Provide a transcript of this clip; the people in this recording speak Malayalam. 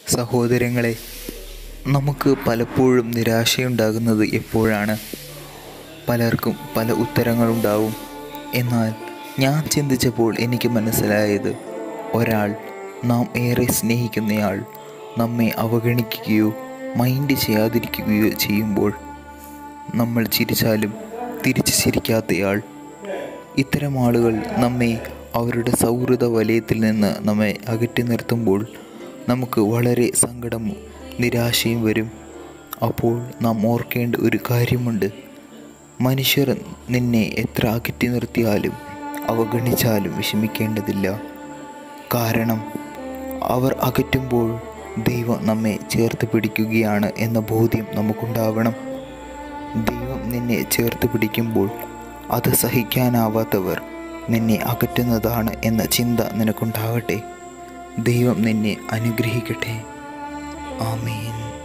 സഹോദരങ്ങളെ നമുക്ക് പലപ്പോഴും നിരാശയുണ്ടാകുന്നത് എപ്പോഴാണ് പലർക്കും പല ഉത്തരങ്ങളുണ്ടാവും എന്നാൽ ഞാൻ ചിന്തിച്ചപ്പോൾ എനിക്ക് മനസ്സിലായത് ഒരാൾ നാം ഏറെ സ്നേഹിക്കുന്നയാൾ നമ്മെ അവഗണിക്കുകയോ മൈൻഡ് ചെയ്യാതിരിക്കുകയോ ചെയ്യുമ്പോൾ നമ്മൾ ചിരിച്ചാലും തിരിച്ച് ചിരിക്കാത്തയാൾ ഇത്തരം ആളുകൾ നമ്മെ അവരുടെ സൗഹൃദ വലയത്തിൽ നിന്ന് നമ്മെ അകറ്റി നിർത്തുമ്പോൾ നമുക്ക് വളരെ സങ്കടവും നിരാശയും വരും അപ്പോൾ നാം ഓർക്കേണ്ട ഒരു കാര്യമുണ്ട് മനുഷ്യർ നിന്നെ എത്ര അകറ്റി നിർത്തിയാലും അവഗണിച്ചാലും വിഷമിക്കേണ്ടതില്ല കാരണം അവർ അകറ്റുമ്പോൾ ദൈവം നമ്മെ ചേർത്ത് പിടിക്കുകയാണ് എന്ന ബോധ്യം നമുക്കുണ്ടാവണം ദൈവം നിന്നെ ചേർത്ത് പിടിക്കുമ്പോൾ അത് സഹിക്കാനാവാത്തവർ നിന്നെ അകറ്റുന്നതാണ് എന്ന ചിന്ത നിനക്കുണ്ടാകട്ടെ ദൈവം നിന്നെ അനുഗ്രഹിക്കട്ടെ ആമീൻ